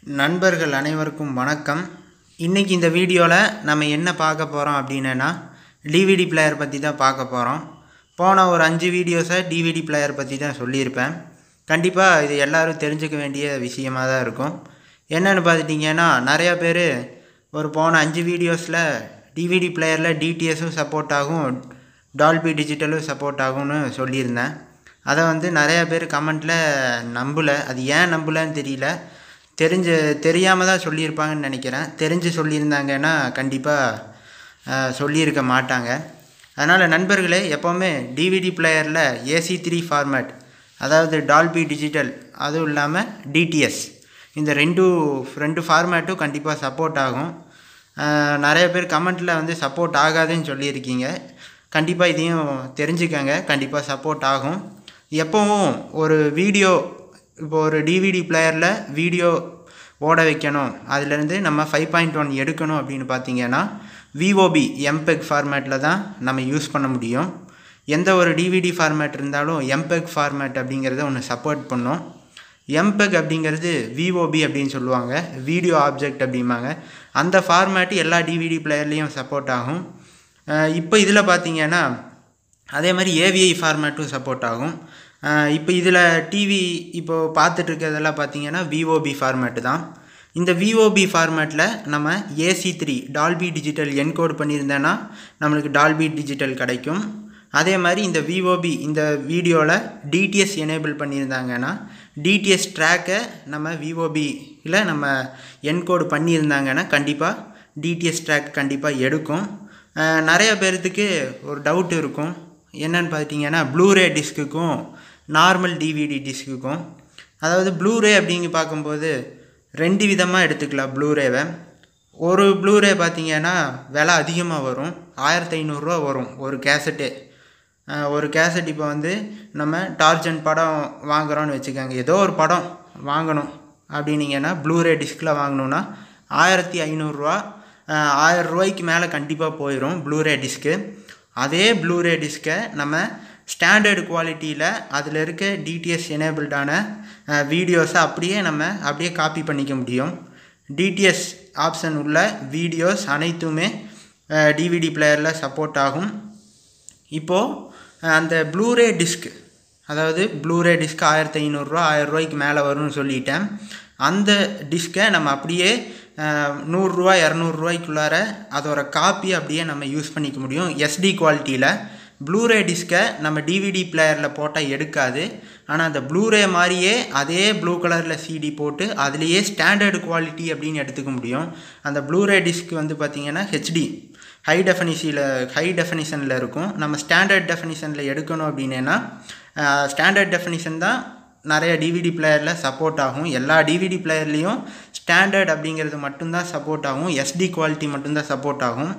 நண்பர்கள் அனைவருக்கும் வணக்கம் இன்றைக்கி இந்த வீடியோவில் நம்ம என்ன பார்க்க போகிறோம் அப்படின்னா டிவிடி பிளேயர் பற்றி தான் பார்க்க போகிறோம் போன ஒரு அஞ்சு வீடியோஸை டிவிடி பிளேயர் பற்றி தான் சொல்லியிருப்பேன் கண்டிப்பாக இது எல்லோரும் தெரிஞ்சுக்க வேண்டிய விஷயமாக தான் இருக்கும் என்னென்னு பார்த்துட்டிங்கன்னா நிறையா பேர் ஒரு போன அஞ்சு வீடியோஸில் டிவிடி பிளேயரில் டிடிஎஸும் சப்போர்ட் ஆகும் டால்பி டிஜிட்டலும் சப்போர்ட் ஆகும்னு சொல்லியிருந்தேன் அதை வந்து நிறையா பேர் கமெண்ட்டில் நம்பலை அது ஏன் நம்பலைன்னு தெரியல தெரிஞ்சு தெரியாமல் தான் சொல்லியிருப்பாங்கன்னு நினைக்கிறேன் தெரிஞ்சு சொல்லியிருந்தாங்கன்னா கண்டிப்பாக சொல்லியிருக்க மாட்டாங்க அதனால் நண்பர்களே எப்போவுமே டிவிடி பிளேயரில் ஏசி த்ரீ ஃபார்மேட் அதாவது டால்பி டிஜிட்டல் அதுவும் இல்லாமல் டிடிஎஸ் இந்த ரெண்டு ரெண்டு ஃபார்மேட்டும் கண்டிப்பாக சப்போர்ட் ஆகும் நிறைய பேர் கமெண்ட்டில் வந்து சப்போர்ட் ஆகாதுன்னு சொல்லியிருக்கீங்க கண்டிப்பாக இதையும் தெரிஞ்சுக்கங்க கண்டிப்பாக சப்போர்ட் ஆகும் எப்போவும் ஒரு வீடியோ இப்போ ஒரு டிவிடி பிளேயரில் வீடியோ ஓட வைக்கணும் அதுலேருந்து நம்ம ஃபைவ் பாயிண்ட் ஒன் எடுக்கணும் அப்படின்னு பார்த்தீங்கன்னா விஓபி எம்பெக் ஃபார்மேட்டில் தான் நம்ம யூஸ் பண்ண முடியும் எந்த ஒரு டிவிடி ஃபார்மேட் இருந்தாலும் எம்பெக் ஃபார்மேட் அப்படிங்கிறத ஒன்று சப்போர்ட் பண்ணும் எம்பெக் அப்படிங்கிறது விஓபி அப்படின்னு சொல்லுவாங்க வீடியோ ஆப்ஜெக்ட் அப்படிம்பாங்க அந்த ஃபார்மேட்டு எல்லா டிவிடி பிளேயர்லேயும் சப்போர்ட் ஆகும் இப்போ இதில் பார்த்தீங்கன்னா அதே மாதிரி ஏவிஐ ஃபார்மேட்டும் சப்போர்ட் ஆகும் இப்போ இதில் டிவி இப்போது பார்த்துட்டு இருக்கிறதெல்லாம் பார்த்தீங்கன்னா விஓபி ஃபார்மேட்டு தான் இந்த விஓபி ஃபார்மேட்டில் நம்ம AC three Dolby digital encode பண்ணியிருந்தேன்னா நம்மளுக்கு டால்பி டிஜிட்டல் கிடைக்கும் அதே மாதிரி இந்த விஓபி இந்த வீடியோவில் டிடிஎஸ் எனேபிள் பண்ணியிருந்தாங்கன்னா டிடிஎஸ் ட்ராக்கை நம்ம விஓபியில் நம்ம என்கோடு பண்ணியிருந்தாங்கன்னா கண்டிப்பாக டிடிஎஸ் ட்ராக் கண்டிப்பாக எடுக்கும் நிறைய பேர்த்துக்கு ஒரு டவுட் இருக்கும் என்னன்னு பார்த்தீங்கன்னா ப்ளூரே டிஸ்க்குக்கும் நார்மல் டிவிடி டிஸ்க்குக்கும் அதாவது ப்ளூரே அப்படிங்க பார்க்கும்போது ரெண்டு விதமாக எடுத்துக்கலாம் ப்ளூரேவை ஒரு ப்ளூரே பார்த்தீங்கன்னா விலை அதிகமாக வரும் ஆயிரத்தி ஐநூறுரூவா வரும் ஒரு கேசட்டே ஒரு கேசட் இப்போ வந்து நம்ம டார்ஜன் படம் வாங்குகிறோன்னு வச்சுக்கோங்க ஏதோ ஒரு படம் வாங்கணும் அப்படின்னீங்கன்னா ப்ளூரே டிஸ்கில் வாங்கணுன்னா ஆயிரத்தி ஐநூறுரூவா ஆயிரம் ரூபாய்க்கு மேலே கண்டிப்பாக போயிடும் ப்ளூரே டிஸ்க்கு அதே ப்ளூரே டிஸ்க்கை நம்ம ஸ்டாண்டர்டு குவாலிட்டியில் அதில் இருக்க டிடிஎஸ் எனேபிள்டான வீடியோஸை அப்படியே நம்ம அப்படியே காப்பி பண்ணிக்க முடியும் டிடிஎஸ் ஆப்ஷன் உள்ள வீடியோஸ் அனைத்துமே டிவிடி பிளேயரில் சப்போர்ட் ஆகும் இப்போது அந்த ப்ளூரே டிஸ்க் அதாவது ப்ளூரே டிஸ்க் ஆயிரத்தி ஐநூறுரூவா ஆயிரம் ரூபாய்க்கு மேலே வரும்னு சொல்லிட்டேன் அந்த டிஸ்க்கை நம்ம அப்படியே நூறுரூவா இரநூறுவாய்க்குள்ளார அதோட காப்பி அப்படியே நம்ம யூஸ் பண்ணிக்க முடியும் எஸ்டி குவாலிட்டியில் ப்ளூரே டிஸ்க்கை நம்ம டிவிடி பிளேயரில் போட்டால் எடுக்காது ஆனால் அந்த ப்ளூரே மாதிரியே அதே ப்ளூ கலரில் சிடி போட்டு அதுலேயே ஸ்டாண்டர்டு குவாலிட்டி அப்படின்னு எடுத்துக்க முடியும் அந்த ப்ளூரே டிஸ்க் வந்து பார்த்திங்கன்னா ஹெச்டி ஹை டெஃபனிஷியில் ஹை டெஃபனிஷனில் இருக்கும் நம்ம ஸ்டாண்டர்ட் டெஃபனிஷனில் எடுக்கணும் அப்படின்னா ஸ்டாண்டர்ட் டெஃபனிஷன் தான் நிறைய டிவிடி பிளேயரில் சப்போர்ட் ஆகும் எல்லா டிவிடி பிளேயர்லேயும் ஸ்டாண்டர்ட் அப்படிங்கிறது மட்டும்தான் சப்போர்ட் ஆகும் எஸ்டி குவாலிட்டி மட்டும்தான் சப்போர்ட் ஆகும்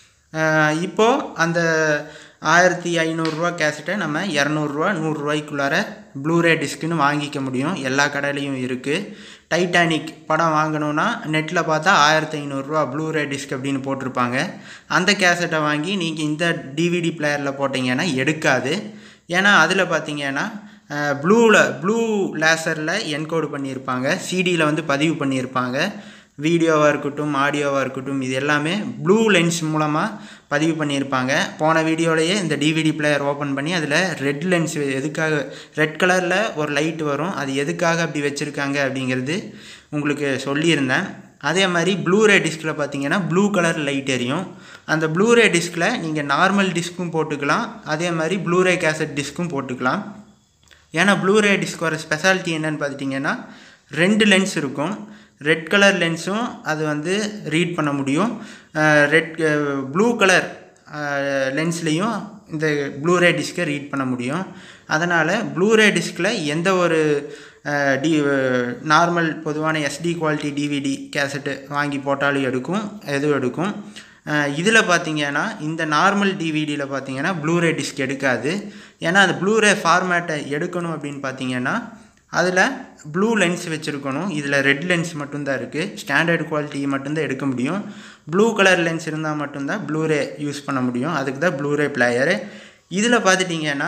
இப்போது அந்த ஆயிரத்தி ஐநூறுரூவா கேசட்டை நம்ம இரநூறுவா நூறுரூவாய்க்குள்ளார ப்ளூரே டிஸ்க்குன்னு வாங்கிக்க முடியும் எல்லா கடையிலையும் இருக்குது டைட்டானிக் படம் வாங்கணுன்னா நெட்டில் பார்த்தா ஆயிரத்தி ஐநூறுரூவா ப்ளூரே டிஸ்க் அப்படின்னு போட்டிருப்பாங்க அந்த கேசட்டை வாங்கி நீங்கள் இந்த டிவிடி பிளேயரில் போட்டிங்கன்னா எடுக்காது ஏன்னா அதில் பார்த்தீங்கன்னா ப்ளூவில் ப்ளூ லேசரில் என்கோடு பண்ணியிருப்பாங்க சிடியில் வந்து பதிவு பண்ணியிருப்பாங்க வீடியோவாக இருக்கட்டும் ஆடியோவாக இருக்கட்டும் இது எல்லாமே ப்ளூ லென்ஸ் மூலமாக பதிவு பண்ணியிருப்பாங்க போன வீடியோலையே இந்த டிவிடி பிளேயர் ஓப்பன் பண்ணி அதில் ரெட் லென்ஸ் எதுக்காக ரெட் கலரில் ஒரு லைட் வரும் அது எதுக்காக அப்படி வச்சுருக்காங்க அப்படிங்கிறது உங்களுக்கு சொல்லியிருந்தேன் அதே மாதிரி ப்ளூரே டிஸ்கில் பார்த்தீங்கன்னா ப்ளூ கலர் லைட் எரியும் அந்த ப்ளூரே டிஸ்கில் நீங்கள் நார்மல் டிஸ்க்கும் போட்டுக்கலாம் அதே மாதிரி ப்ளூரே கேசட் டிஸ்க்கும் போட்டுக்கலாம் ஏன்னா ப்ளூரே டிஸ்கோட ஸ்பெஷாலிட்டி என்னென்னு பார்த்துட்டிங்கன்னா ரெண்டு லென்ஸ் இருக்கும் ரெட் கலர் லென்ஸும் அது வந்து ரீட் பண்ண முடியும் ரெட் ப்ளூ கலர் லென்ஸ்லேயும் இந்த ப்ளூரே டிஸ்கை ரீட் பண்ண முடியும் அதனால் ப்ளூரே டிஸ்கில் எந்த ஒரு டி நார்மல் பொதுவான எஸ்டி குவாலிட்டி டிவிடி கேசட்டு வாங்கி போட்டாலும் எடுக்கும் எதுவும் எடுக்கும் இதில் பார்த்தீங்கன்னா இந்த நார்மல் டிவிடியில் பார்த்தீங்கன்னா ப்ளூரே டிஸ்க் எடுக்காது ஏன்னா அந்த ப்ளூரே ஃபார்மேட்டை எடுக்கணும் அப்படின்னு பார்த்தீங்கன்னா அதில் ப்ளூ லென்ஸ் வச்சுருக்கணும் இதில் ரெட் லென்ஸ் மட்டும்தான் இருக்குது ஸ்டாண்டர்ட் குவாலிட்டி மட்டும்தான் எடுக்க முடியும் ப்ளூ கலர் லென்ஸ் இருந்தால் மட்டும்தான் ப்ளூரே யூஸ் பண்ண முடியும் அதுக்கு தான் ப்ளூரே பிளேயரு இதில் பார்த்துட்டிங்கன்னா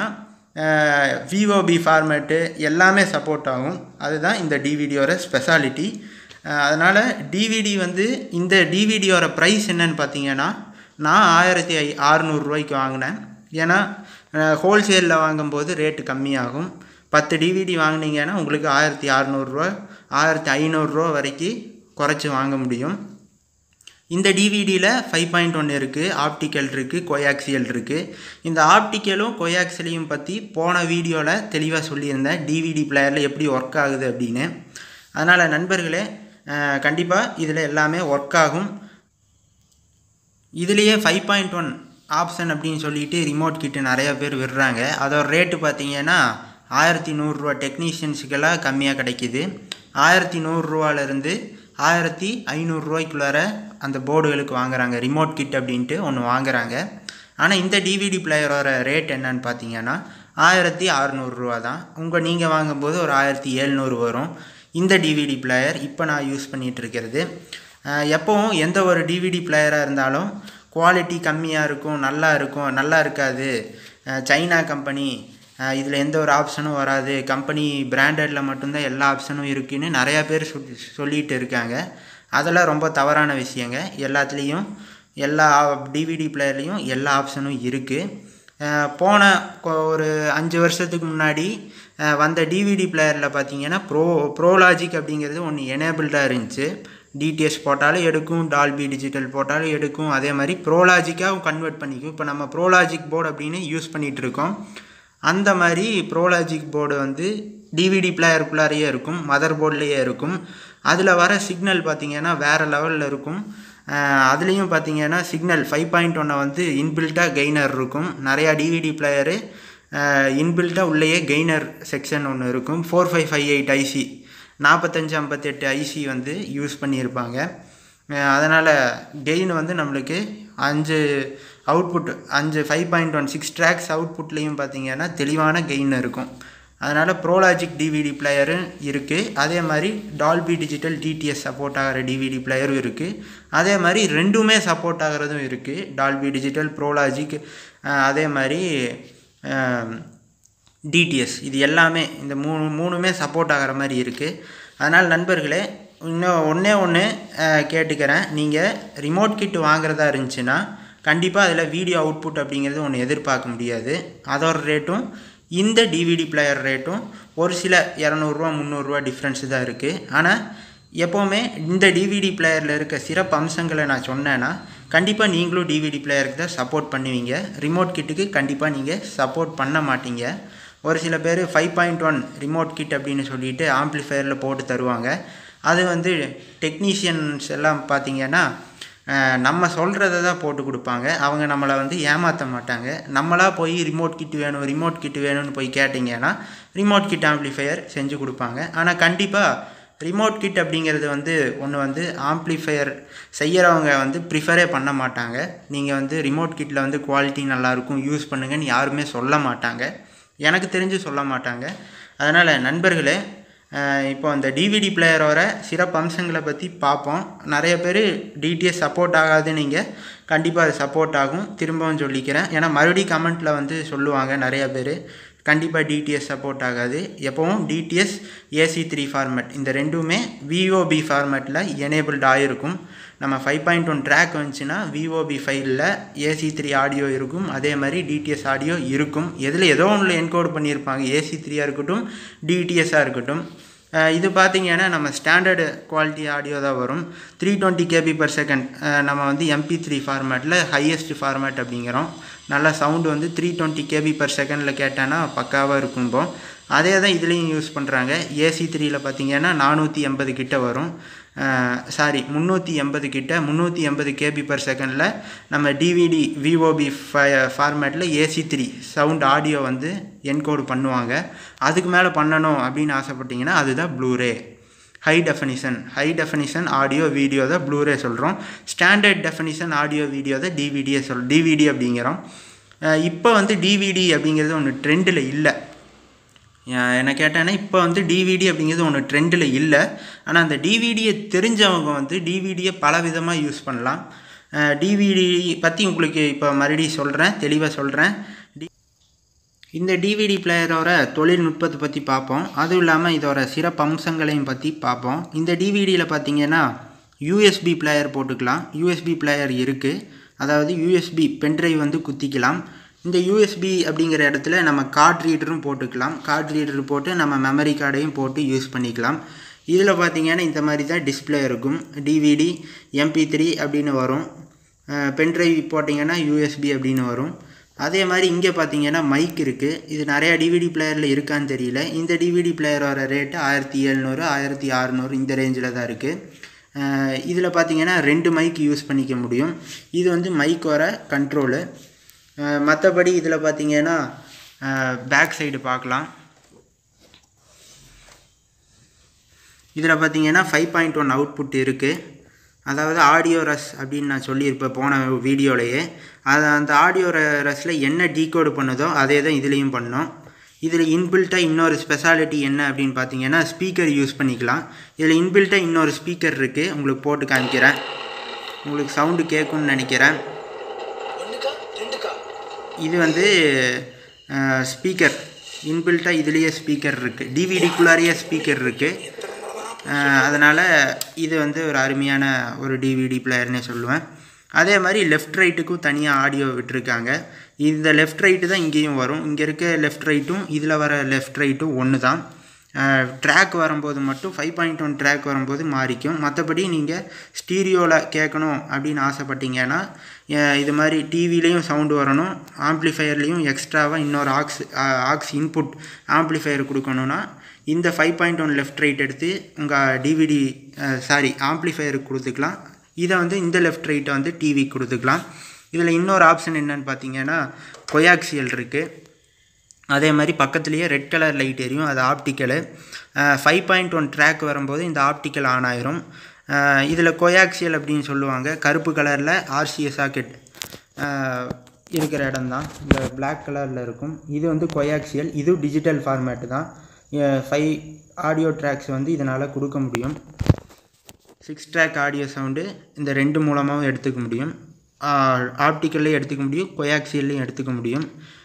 விஓபி ஃபார்மேட்டு எல்லாமே சப்போர்ட் ஆகும் அதுதான் இந்த டிவிடியோட ஸ்பெஷாலிட்டி அதனால் டிவிடி வந்து இந்த டிவிடியோட ப்ரைஸ் என்னன்னு பார்த்தீங்கன்னா நான் ஆயிரத்தி ஐ அறநூறுரூவாய்க்கு வாங்கினேன் ஏன்னா ஹோல்சேலில் வாங்கும்போது ரேட்டு கம்மியாகும் பத்து டிவிடி வாங்கினீங்கன்னா உங்களுக்கு ஆயிரத்தி அறநூறுரூவா ஆயிரத்தி ஐநூறுரூவா வரைக்கும் குறைச்சி வாங்க முடியும் இந்த டிவிடியில் ஃபைவ் பாயிண்ட் ஒன் இருக்குது ஆப்டிக்கல் இருக்குது கொயாக்சியல் இருக்குது இந்த ஆப்டிக்கலும் கொயாக்சியலையும் பற்றி போன வீடியோவில் தெளிவாக சொல்லியிருந்தேன் டிவிடி பிளேயரில் எப்படி ஒர்க் ஆகுது அப்படின்னு அதனால் நண்பர்களே கண்டிப்பாக இதில் எல்லாமே ஒர்க் ஆகும் இதுலேயே ஃபைவ் பாயிண்ட் ஒன் ஆப்ஷன் அப்படின்னு சொல்லிட்டு ரிமோட் கிட்டு நிறையா பேர் விடுறாங்க அதோட ரேட்டு பார்த்தீங்கன்னா ஆயிரத்தி நூறுரூவா டெக்னீஷியன்ஸுக்கெல்லாம் கம்மியாக கிடைக்கிது ஆயிரத்தி நூறுரூவாலேருந்து ஆயிரத்தி ஐநூறுரூவாய்க்குள்ளார அந்த போர்டுகளுக்கு வாங்குறாங்க ரிமோட் கிட் அப்படின்ட்டு ஒன்று வாங்குறாங்க ஆனால் இந்த டிவிடி பிளேயரோட ரேட் என்னன்னு பார்த்தீங்கன்னா ஆயிரத்தி அறநூறுரூவா தான் உங்கள் நீங்கள் வாங்கும்போது ஒரு ஆயிரத்தி எழுநூறு வரும் இந்த டிவிடி பிளேயர் இப்போ நான் யூஸ் பண்ணிகிட்டு இருக்கிறது எப்போவும் எந்த ஒரு டிவிடி பிளேயராக இருந்தாலும் குவாலிட்டி கம்மியாக இருக்கும் நல்லா இருக்கும் நல்லா இருக்காது சைனா கம்பெனி இதில் எந்த ஒரு ஆப்ஷனும் வராது கம்பெனி பிராண்டடில் மட்டும்தான் எல்லா ஆப்ஷனும் இருக்குன்னு நிறையா பேர் சொல் சொல்லிகிட்டு இருக்காங்க அதெல்லாம் ரொம்ப தவறான விஷயங்க எல்லாத்துலேயும் எல்லா டிவிடி பிளேயர்லேயும் எல்லா ஆப்ஷனும் இருக்குது போன ஒரு அஞ்சு வருஷத்துக்கு முன்னாடி வந்த டிவிடி பிளேயரில் பார்த்தீங்கன்னா ப்ரோ ப்ரோலாஜிக் அப்படிங்கிறது ஒன்று எனேபிள்டாக இருந்துச்சு டிடிஎஸ் போட்டாலும் எடுக்கும் டால்பி டிஜிட்டல் போட்டாலும் எடுக்கும் அதே மாதிரி ப்ரோலாஜிக்காக கன்வெர்ட் பண்ணிக்கும் இப்போ நம்ம ப்ரோலாஜிக் போர்டு அப்படின்னு யூஸ் பண்ணிகிட்டு இருக்கோம் அந்த மாதிரி ப்ரோலாஜிக் போர்டு வந்து டிவிடி பிளேயருக்குள்ளாரையே இருக்கும் மதர் போர்ட்லேயே இருக்கும் அதில் வர சிக்னல் பார்த்திங்கன்னா வேறு லெவலில் இருக்கும் அதுலேயும் பார்த்தீங்கன்னா சிக்னல் ஃபைவ் பாயிண்ட் ஒன்னை வந்து இன்பில்ட்டாக கெய்னர் இருக்கும் நிறையா டிவிடி பிளேயரு இன்பில்ட்டாக உள்ளேயே கெய்னர் செக்ஷன் ஒன்று இருக்கும் four five five eight IC நாற்பத்தஞ்சு ஐம்பத்தெட்டு ஐசி வந்து யூஸ் பண்ணியிருப்பாங்க அதனால் கெயின் வந்து நம்மளுக்கு அஞ்சு அவுட்புட் அஞ்சு five point one six tracks அவுட்புட்லேயும் பார்த்தீங்கன்னா தெளிவான கெயின் இருக்கும் அதனால் ப்ரோலாஜிக் டிவிடி பிளேயரும் இருக்குது அதே மாதிரி டால்பி டிஜிட்டல் டிடிஎஸ் சப்போர்ட் ஆகிற டிவிடி பிளேயரும் இருக்குது அதே மாதிரி ரெண்டுமே சப்போர்ட் ஆகிறதும் இருக்குது டால்பி டிஜிட்டல் ப்ரோலாஜிக் அதே மாதிரி டிடிஎஸ் இது எல்லாமே இந்த மூணு மூணுமே சப்போர்ட் ஆகிற மாதிரி இருக்குது அதனால் நண்பர்களே இன்னும் ஒன்றே ஒன்று கேட்டுக்கிறேன் நீங்கள் ரிமோட் கிட் வாங்குறதா இருந்துச்சுன்னா கண்டிப்பாக அதில் வீடியோ அவுட்புட் அப்படிங்கிறது ஒன்று எதிர்பார்க்க முடியாது அதோட ரேட்டும் இந்த டிவிடி பிளேயர் ரேட்டும் ஒரு சில இரநூறுவா முந்நூறுரூவா டிஃப்ரென்ஸு தான் இருக்குது ஆனால் எப்போவுமே இந்த டிவிடி பிளேயரில் இருக்க சிறப்பு அம்சங்களை நான் சொன்னேன்னா கண்டிப்பாக நீங்களும் டிவிடி பிளேயருக்கு தான் சப்போர்ட் பண்ணுவீங்க ரிமோட் கிட்டுக்கு கண்டிப்பாக நீங்கள் சப்போர்ட் பண்ண மாட்டீங்க ஒரு சில பேர் five point one remote kit அப்படின்னு சொல்லிட்டு ஆம்ப்ளிஃபயரில் போட்டு தருவாங்க அது வந்து டெக்னீஷியன்ஸ் எல்லாம் பார்த்தீங்கன்னா நம்ம சொல்கிறத தான் போட்டு கொடுப்பாங்க அவங்க நம்மளை வந்து ஏமாற்ற மாட்டாங்க நம்மளாக போய் ரிமோட் கிட் வேணும் ரிமோட் கிட் வேணும்னு போய் கேட்டிங்கன்னா ரிமோட் கிட் ஆம்ப்ளிஃபையர் செஞ்சு கொடுப்பாங்க ஆனால் கண்டிப்பாக ரிமோட் கிட் அப்படிங்கிறது வந்து ஒன்று வந்து ஆம்ப்ளிஃபையர் செய்கிறவங்க வந்து ப்ரிஃபரே பண்ண மாட்டாங்க நீங்கள் வந்து ரிமோட் கிட்டில் வந்து குவாலிட்டி நல்லாயிருக்கும் யூஸ் பண்ணுங்கன்னு யாருமே சொல்ல மாட்டாங்க எனக்கு தெரிஞ்சு சொல்ல மாட்டாங்க அதனால் நண்பர்களே இப்போ அந்த டிவிடி பிளேயரோட சிறப்பு அம்சங்களை பற்றி பார்ப்போம் நிறைய பேர் டிடிஎஸ் சப்போர்ட் ஆகாது நீங்கள் கண்டிப்பாக அது சப்போர்ட் ஆகும் திரும்பவும் சொல்லிக்கிறேன் ஏன்னா மறுபடியும் கமெண்ட்டில் வந்து சொல்லுவாங்க நிறைய பேர் கண்டிப்பாக டிடிஎஸ் சப்போர்ட் ஆகாது எப்போவும் டிடிஎஸ் ஏசி த்ரீ ஃபார்மேட் இந்த ரெண்டுமே விஓபி ஃபார்மேட்டில் எனேபிள்ட் ஆகிருக்கும் நம்ம ஃபைவ் பாயிண்ட் ஒன் ட்ராக் வந்துச்சுன்னா விஓபி ஃபைலில் ஏசி த்ரீ ஆடியோ இருக்கும் அதே மாதிரி டிடிஎஸ் ஆடியோ இருக்கும் எதில் ஏதோ ஒன்றில் என்கோட் பண்ணியிருப்பாங்க ஏசி த்ரீயாக இருக்கட்டும் டிடிஎஸ்ஸாக இருக்கட்டும் இது பார்த்தீங்கன்னா நம்ம ஸ்டாண்டர்டு குவாலிட்டி ஆடியோ தான் வரும் three twenty KB per second நம்ம வந்து எம்பி த்ரீ ஃபார்மேட்டில் ஹையஸ்ட் ஃபார்மேட் அப்படிங்கிறோம் நல்ல சவுண்டு வந்து த்ரீ டுவெண்ட்டி கேபி பர் செகண்டில் கேட்டேன்னா பக்காவாக இருக்கும்போ அதே தான் இதுலேயும் யூஸ் பண்ணுறாங்க ஏசி த்ரீயில் பார்த்தீங்கன்னா நானூற்றி எண்பது கிட்ட வரும் சாரி முந்நூற்றி எண்பது கிட்ட முந்நூற்றி எண்பது கேபி பர் செகண்டில் நம்ம டிவிடி விஓபி ஃபை ஃபார்மேட்டில் ஏசி த்ரீ சவுண்ட் ஆடியோ வந்து என்கோடு பண்ணுவாங்க அதுக்கு மேலே பண்ணணும் அப்படின்னு ஆசைப்பட்டீங்கன்னா அதுதான் Blu-ray high definition high definition audio video தான் ப்ளூரே சொல்கிறோம் ஸ்டாண்டர்ட் டெஃபனிஷன் ஆடியோ வீடியோ தான் டிவிடியே சொல் டிவிடி அப்படிங்கிறோம் இப்போ வந்து டிவிடி அப்படிங்கிறது ஒன்று ட்ரெண்டில் இல்லை என்ன கேட்டேன்னா இப்போ வந்து டிவிடி அப்படிங்கிறது ஒன்று ட்ரெண்டில் இல்லை ஆனால் அந்த டிவிடியை தெரிஞ்சவங்க வந்து டிவிடியை பல விதமாக யூஸ் பண்ணலாம் டிவிடி பற்றி உங்களுக்கு இப்போ மறுபடியும் சொல்கிறேன் தெளிவாக சொல்கிறேன் டி இந்த டிவிடி பிளேயரோட தொழில்நுட்பத்தை பற்றி பார்ப்போம் அதுவும் இல்லாமல் இதோட சிறப்பு அம்சங்களையும் பற்றி பார்ப்போம் இந்த டிவிடியில் பார்த்தீங்கன்னா யூஎஸ்பி பிளேயர் போட்டுக்கலாம் யூஎஸ்பி பிளேயர் இருக்குது அதாவது யூஎஸ்பி பென்ட்ரைவ் வந்து குத்திக்கலாம் இந்த யூஎஸ்பி அப்படிங்கிற இடத்துல நம்ம கார்ட் ரீடரும் போட்டுக்கலாம் கார்ட் ரீடர் போட்டு நம்ம மெமரி கார்டையும் போட்டு யூஸ் பண்ணிக்கலாம் இதில் பார்த்தீங்கன்னா இந்த மாதிரி தான் டிஸ்பிளே இருக்கும் டிவிடி எம்பி த்ரீ அப்படின்னு வரும் பென்ட்ரைவ் போட்டிங்கன்னா யூஎஸ்பி அப்படின்னு வரும் அதே மாதிரி இங்கே பார்த்தீங்கன்னா மைக் இருக்குது இது நிறையா டிவிடி பிளேயரில் இருக்கான்னு தெரியல இந்த டிவிடி பிளேயரோட ரேட்டு ஆயிரத்தி எழுநூறு ஆயிரத்தி அறநூறு இந்த ரேஞ்சில் தான் இருக்குது இதில் பார்த்தீங்கன்னா ரெண்டு மைக் யூஸ் பண்ணிக்க முடியும் இது வந்து மைக்கோட கண்ட்ரோலு மற்றபடி இதில் பார்த்தீங்கன்னா பேக் சைடு பார்க்கலாம் இதில் பார்த்தீங்கன்னா ஃபைவ் பாயிண்ட் ஒன் அவுட்புட் இருக்குது அதாவது ஆடியோ ரஸ் அப்படின்னு நான் சொல்லியிருப்பேன் போன வீடியோலையே அது அந்த ஆடியோ ரஸில் என்ன டீகோடு பண்ணுதோ அதே தான் இதுலேயும் பண்ணோம் இதில் இன்பில்ட்டாக இன்னொரு ஸ்பெஷாலிட்டி என்ன அப்படின்னு பார்த்தீங்கன்னா ஸ்பீக்கர் யூஸ் பண்ணிக்கலாம் இதில் இன்பில்ட்டாக இன்னொரு ஸ்பீக்கர் இருக்குது உங்களுக்கு போட்டு காமிக்கிறேன் உங்களுக்கு சவுண்டு கேட்கும்னு நினைக்கிறேன் இது வந்து ஸ்பீக்கர் இன்பில்ட்டாக இதுலேயே ஸ்பீக்கர் இருக்குது டிவிடிக்குள்ளாரியே ஸ்பீக்கர் இருக்குது அதனால் இது வந்து ஒரு அருமையான ஒரு டிவிடி பிளேயர்னே சொல்லுவேன் அதே மாதிரி லெஃப்ட் ரைட்டுக்கும் தனியாக ஆடியோ விட்டுருக்காங்க இந்த லெஃப்ட் ரைட்டு தான் இங்கேயும் வரும் இங்கே இருக்க லெஃப்ட் ரைட்டும் இதில் வர லெஃப்ட் ரைட்டும் ஒன்று தான் ட்ராக் வரும்போது மட்டும் ஃபைவ் பாயிண்ட் ஒன் ட்ராக் வரும்போது மாறிக்கும் மற்றபடி நீங்கள் ஸ்டீரியோவில் கேட்கணும் அப்படின்னு ஆசைப்பட்டீங்கன்னா இது மாதிரி டிவிலையும் சவுண்டு வரணும் ஆம்ப்ளிஃபையர்லேயும் எக்ஸ்ட்ராவாக இன்னொரு ஆக்ஸ் ஆக்ஸ் இன்புட் ஆம்ப்ளிஃபையர் கொடுக்கணுன்னா இந்த five point one left right எடுத்து உங்கள் டிவிடி சாரி ஆம்ப்ளிஃபையருக்கு கொடுத்துக்கலாம் இதை வந்து இந்த லெஃப்ட் ரைட்டை வந்து டிவி கொடுத்துக்கலாம் இதில் இன்னொரு ஆப்ஷன் என்னன்னு பார்த்தீங்கன்னா கொயாக்சியல் இருக்குது அதே மாதிரி பக்கத்துலேயே ரெட் கலர் லைட் எரியும் அது optical five point one track வரும்போது இந்த ஆப்டிக்கல் ஆன் ஆயிரும் இதில் கொயாக்சியல் அப்படின்னு சொல்லுவாங்க கருப்பு கலரில் ஆர்சிஎஸ் சாக்கெட் இருக்கிற இடம் தான் இந்த பிளாக் கலரில் இருக்கும் இது வந்து கொயாக்சியல் இது டிஜிட்டல் ஃபார்மேட்டு தான் ஃபைவ் ஆடியோ ட்ராக்ஸ் வந்து இதனால் கொடுக்க முடியும் சிக்ஸ் ட்ராக் ஆடியோ சவுண்டு இந்த ரெண்டு மூலமாகவும் எடுத்துக்க முடியும் ஆப்டிக்கல்லையும் எடுத்துக்க முடியும் கொயாக்சியல்லையும் எடுத்துக்க முடியும்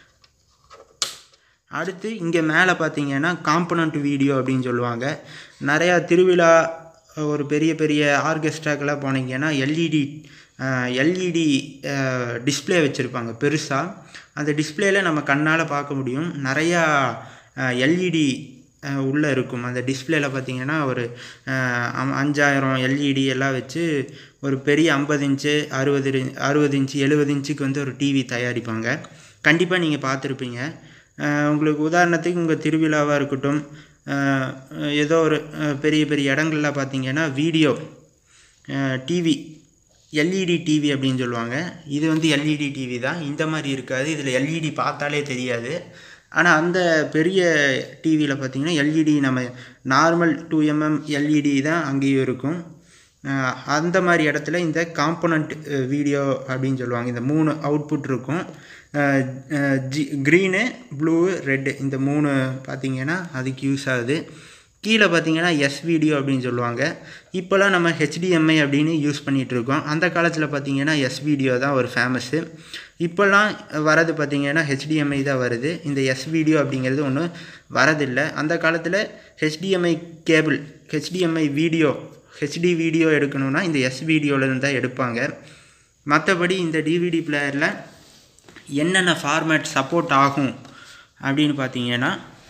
அடுத்து இங்கே மேலே பார்த்தீங்கன்னா காம்பனண்ட் வீடியோ அப்படின்னு சொல்லுவாங்க நிறையா திருவிழா ஒரு பெரிய பெரிய ஆர்கெஸ்ட்ராக்கெல்லாம் போனீங்கன்னா எல்இடி எல்இடி டிஸ்பிளே வச்சுருப்பாங்க பெருசாக அந்த டிஸ்பிளேயில் நம்ம கண்ணால் பார்க்க முடியும் நிறையா எல்இடி உள்ளே இருக்கும் அந்த டிஸ்பிளேயில் பார்த்தீங்கன்னா ஒரு அஞ்சாயிரம் எல்இடி எல்லாம் வச்சு ஒரு பெரிய ஐம்பது இன்ச்சு அறுபது அறுபது இன்ச்சு எழுபது இன்ச்சுக்கு வந்து ஒரு டிவி தயாரிப்பாங்க கண்டிப்பாக நீங்கள் பார்த்துருப்பீங்க உங்களுக்கு உதாரணத்துக்கு உங்கள் திருவிழாவாக இருக்கட்டும் ஏதோ ஒரு பெரிய பெரிய இடங்களில் பார்த்தீங்கன்னா வீடியோ டிவி எல்இடி டிவி அப்படின்னு சொல்லுவாங்க இது வந்து எல்இடி டிவி தான் இந்த மாதிரி இருக்காது இதில் எல்இடி பார்த்தாலே தெரியாது ஆனால் அந்த பெரிய டிவியில் பார்த்தீங்கன்னா எல்இடி நம்ம நார்மல் டூ எம்எம் எல்இடி தான் அங்கேயும் இருக்கும் அந்த மாதிரி இடத்துல இந்த காம்பனண்ட் வீடியோ அப்படின்னு சொல்லுவாங்க இந்த மூணு அவுட்புட் இருக்கும் ஜி க்ரீனு ப்ளூ ரெட்டு இந்த மூணு பார்த்திங்கன்னா அதுக்கு யூஸ் ஆகுது கீழே பார்த்தீங்கன்னா எஸ் வீடியோ அப்படின்னு சொல்லுவாங்க இப்போல்லாம் நம்ம ஹெச்டிஎம்ஐ அப்படின்னு யூஸ் பண்ணிகிட்ருக்கோம் அந்த காலத்தில் பார்த்தீங்கன்னா எஸ் வீடியோ தான் ஒரு ஃபேமஸ்ஸு இப்போல்லாம் வரது பார்த்திங்கன்னா ஹெச்டிஎம்ஐ தான் வருது இந்த எஸ் வீடியோ அப்படிங்கிறது ஒன்றும் வரதில்லை அந்த காலத்தில் HDMI cable HDMI video HD video எடுக்கணுன்னா இந்த எஸ் வீடியோவிலேருந்து தான் எடுப்பாங்க மற்றபடி இந்த டிவிடி பிளேயரில் என்னென்ன ஃபார்மேட் சப்போர்ட் ஆகும் அப்படின்னு பார்த்தீங்கன்னா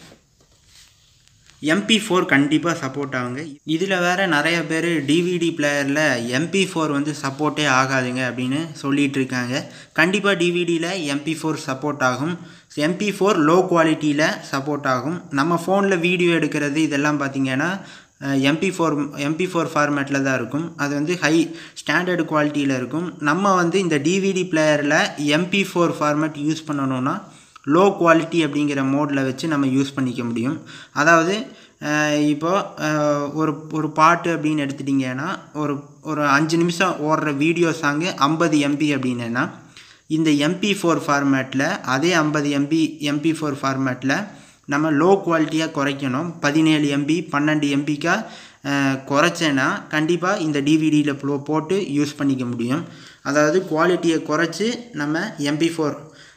எம்பி ஃபோர் கண்டிப்பாக சப்போர்ட் ஆகுங்க இதில் வேறு நிறைய பேர் டிவிடி பிளேயரில் எம்பி ஃபோர் வந்து சப்போர்ட்டே ஆகாதுங்க அப்படின்னு சொல்லிகிட்டு இருக்காங்க கண்டிப்பாக டிவிடியில் எம்பி ஃபோர் சப்போர்ட் ஆகும் எம்பி ஃபோர் லோ குவாலிட்டியில் சப்போர்ட் ஆகும் நம்ம ஃபோனில் வீடியோ எடுக்கிறது இதெல்லாம் பார்த்திங்கன்னா எம்பி ஃபோர் எம்பி ஃபோர் ஃபார்மேட்டில் தான் இருக்கும் அது வந்து ஹை ஸ்டாண்டர்டு குவாலிட்டியில் இருக்கும் நம்ம வந்து இந்த டிவிடி பிளேயரில் எம்பி ஃபோர் ஃபார்மேட் யூஸ் பண்ணணுன்னா லோ குவாலிட்டி அப்படிங்கிற மோடில் வச்சு நம்ம யூஸ் பண்ணிக்க முடியும் அதாவது இப்போது ஒரு ஒரு பாட்டு அப்படின்னு எடுத்துட்டிங்கன்னா ஒரு ஒரு அஞ்சு நிமிஷம் ஓடுற வீடியோ சாங்கு ஐம்பது எம்பி அப்படின்னா இந்த எம்பி ஃபோர் ஃபார்மேட்டில் அதே ஐம்பது எம்பி எம்பி ஃபோர் ஃபார்மேட்டில் நம்ம லோ குவாலிட்டியாக குறைக்கணும் பதினேழு எம்பி பன்னெண்டு எம்பிக்கா குறைச்சேன்னா கண்டிப்பாக இந்த டிவிடியில் போட்டு யூஸ் பண்ணிக்க முடியும் அதாவது குவாலிட்டியை குறைச்சி நம்ம எம்பி ஃபோர்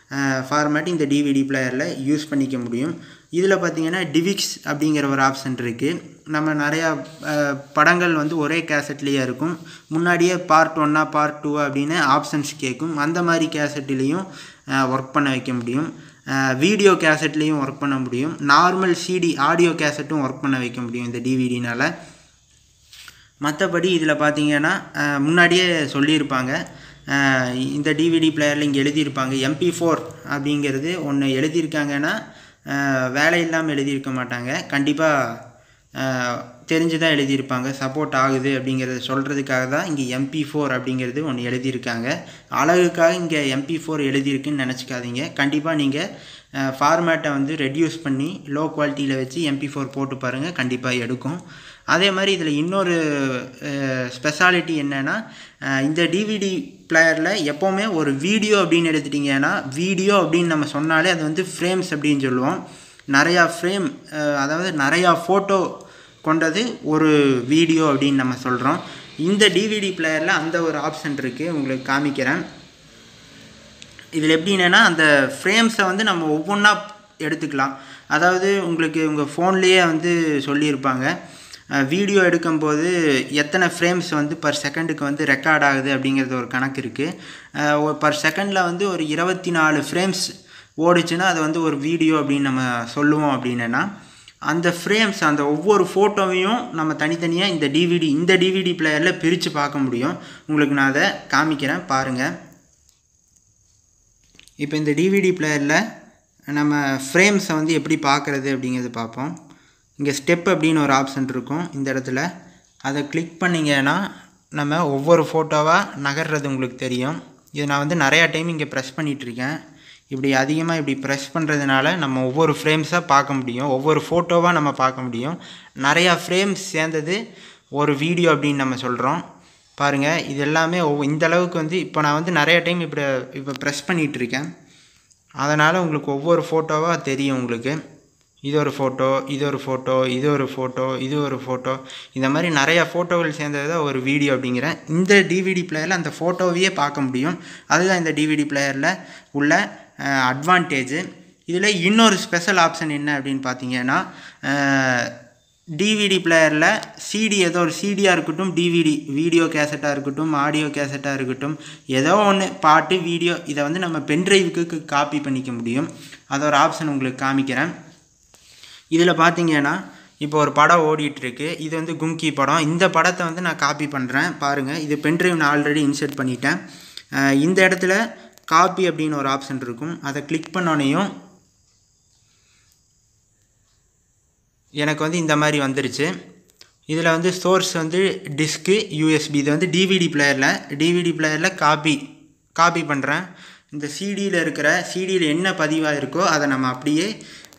ஃபார்மேட் இந்த டிவிடி பிளேயரில் யூஸ் பண்ணிக்க முடியும் இதில் பார்த்தீங்கன்னா டிவிக்ஸ் அப்படிங்கிற ஒரு ஆப்ஷன் இருக்குது நம்ம நிறையா அஹ், படங்கள் வந்து ஒரே கேசட்லேயே இருக்கும் முன்னாடியே பார்ட் ஒன்னா பார்ட் டூ அப்படின்னு ஆப்ஷன்ஸ் கேட்கும் அந்த மாதிரி கேசட்லேயும் ஒர்க் பண்ண வைக்க முடியும் வீடியோ கேசட்லேயும் ஒர்க் பண்ண முடியும் நார்மல் சிடி ஆடியோ கேசட்டும் ஒர்க் பண்ண வைக்க முடியும் இந்த டிவிடினால் மற்றபடி இதில் பார்த்தீங்கன்னா அஹ், முன்னாடியே சொல்லியிருப்பாங்க அஹ், இந்த டிவிடி பிளேயரில் இங்கே எழுதியிருப்பாங்க எம்பி ஃபோர் அப்படிங்கிறது ஒன்று எழுதியிருக்காங்கன்னா அஹ், வேலை இல்லாமல் எழுதியிருக்க மாட்டாங்க கண்டிப்பாக தெரிஞ்சு தான் எழுதியிருப்பாங்க சப்போர்ட் ஆகுது அப்படிங்கிறத சொல்கிறதுக்காக தான் இங்கே எம்பி ஃபோர் அப்படிங்கிறது ஒன்று எழுதியிருக்காங்க அழகுக்காக இங்கே எம்பி ஃபோர் எழுதியிருக்குன்னு நினச்சிக்காதீங்க கண்டிப்பாக நீங்கள் ஃபார்மேட்டை வந்து ரெடியூஸ் பண்ணி லோ குவாலிட்டியில் வச்சு எம்பி ஃபோர் போட்டு பாருங்கள் கண்டிப்பாக எடுக்கும் அதே மாதிரி இதில் இன்னொரு ஸ்பெஷாலிட்டி என்னென்னா இந்த டிவிடி பிளேயரில் எப்போவுமே ஒரு வீடியோ அப்படின்னு எடுத்துட்டிங்கன்னா வீடியோ அப்படின்னு நம்ம சொன்னாலே அது வந்து ஃப்ரேம்ஸ் அப்படின்னு சொல்லுவோம் நிறையா ஃப்ரேம் அதாவது நிறையா ஃபோட்டோ கொண்டது ஒரு வீடியோ அப்படின்னு நம்ம சொல்கிறோம் இந்த டிவிடி பிளேயரில் அந்த ஒரு ஆப்ஷன் இருக்குது உங்களுக்கு காமிக்கிறேன் இதில் எப்படின்னா அந்த ஃப்ரேம்ஸை வந்து நம்ம ஒவ்வொன்றா எடுத்துக்கலாம் அதாவது உங்களுக்கு உங்கள் ஃபோன்லேயே வந்து சொல்லியிருப்பாங்க வீடியோ எடுக்கும்போது எத்தனை ஃப்ரேம்ஸ் வந்து பர் செகண்டுக்கு வந்து ரெக்கார்ட் ஆகுது அப்படிங்கிறது ஒரு கணக்கு இருக்குது பர் செகண்டில் வந்து ஒரு இருபத்தி நாலு ஃப்ரேம்ஸ் ஓடுச்சுன்னா அது வந்து ஒரு வீடியோ அப்படின்னு நம்ம சொல்லுவோம் அப்படின்னா அந்த ஃப்ரேம்ஸ் அந்த ஒவ்வொரு ஃபோட்டோவையும் நம்ம தனித்தனியாக இந்த டிவிடி இந்த டிவிடி பிளேயரில் பிரித்து பார்க்க முடியும் உங்களுக்கு நான் அதை காமிக்கிறேன் பாருங்கள் இப்போ இந்த டிவிடி பிளேயரில் நம்ம ஃப்ரேம்ஸை வந்து எப்படி பார்க்குறது அப்படிங்கிறது பார்ப்போம் இங்கே ஸ்டெப் அப்படின்னு ஒரு ஆப்ஷன் இருக்கும் இந்த இடத்துல அதை கிளிக் பண்ணிங்கன்னா நம்ம ஒவ்வொரு ஃபோட்டோவாக நகர்றது உங்களுக்கு தெரியும் இது நான் வந்து நிறையா டைம் இங்கே ப்ரெஸ் பண்ணிகிட்ருக்கேன் இப்படி அதிகமாக இப்படி ப்ரெஸ் பண்ணுறதுனால நம்ம ஒவ்வொரு ஃப்ரேம்ஸாக பார்க்க முடியும் ஒவ்வொரு ஃபோட்டோவாக நம்ம பார்க்க முடியும் நிறையா ஃப்ரேம்ஸ் சேர்ந்தது ஒரு வீடியோ அப்படின்னு நம்ம சொல்கிறோம் பாருங்கள் இது எல்லாமே ஒவ்வொ இந்த அளவுக்கு வந்து இப்போ நான் வந்து நிறைய டைம் இப்படி இப்போ ப்ரெஸ் பண்ணிகிட்ருக்கேன் அதனால் உங்களுக்கு ஒவ்வொரு ஃபோட்டோவாக தெரியும் உங்களுக்கு இது ஒரு ஃபோட்டோ இது ஒரு ஃபோட்டோ இது ஒரு ஃபோட்டோ இது ஒரு ஃபோட்டோ இந்த மாதிரி நிறையா ஃபோட்டோகள் சேர்ந்தது தான் ஒரு வீடியோ அப்படிங்கிறேன் இந்த டிவிடி பிளேயரில் அந்த ஃபோட்டோவையே பார்க்க முடியும் அதுதான் இந்த டிவிடி பிளேயரில் உள்ள அட்வான்டேஜு இதில் இன்னொரு ஸ்பெஷல் ஆப்ஷன் என்ன அப்படின்னு பார்த்தீங்கன்னா டிவிடி பிளேயரில் சிடி ஏதோ ஒரு சிடியாக இருக்கட்டும் டிவிடி வீடியோ கேசட்டாக இருக்கட்டும் ஆடியோ கேசட்டாக இருக்கட்டும் ஏதோ ஒன்று பாட்டு வீடியோ இதை வந்து நம்ம பென்ட்ரைவுக்கு காப்பி பண்ணிக்க முடியும் அது ஒரு ஆப்ஷன் உங்களுக்கு காமிக்கிறேன் இதில் பார்த்தீங்கன்னா இப்போ ஒரு படம் ஓடிட்டுருக்கு இது வந்து கும்கி படம் இந்த படத்தை வந்து நான் காப்பி பண்ணுறேன் பாருங்கள் இது பென்ட்ரைவ் நான் ஆல்ரெடி இன்சர்ட் பண்ணிட்டேன் அஹ் இந்த இடத்துல காப்பி அப்படின்னு ஒரு ஆப்ஷன் இருக்கும் அதை கிளிக் பண்ணோனையும் எனக்கு வந்து இந்த மாதிரி வந்துருச்சு இதில் வந்து சோர்ஸ் வந்து டிஸ்க்கு யூஎஸ்பி இது வந்து டிவிடி பிளேயரில் டிவிடி பிளேயரில் காப்பி காப்பி பண்ணுறேன் இந்த சிடியில் இருக்கிற சிடியில் என்ன பதிவாக இருக்கோ அதை நம்ம அப்படியே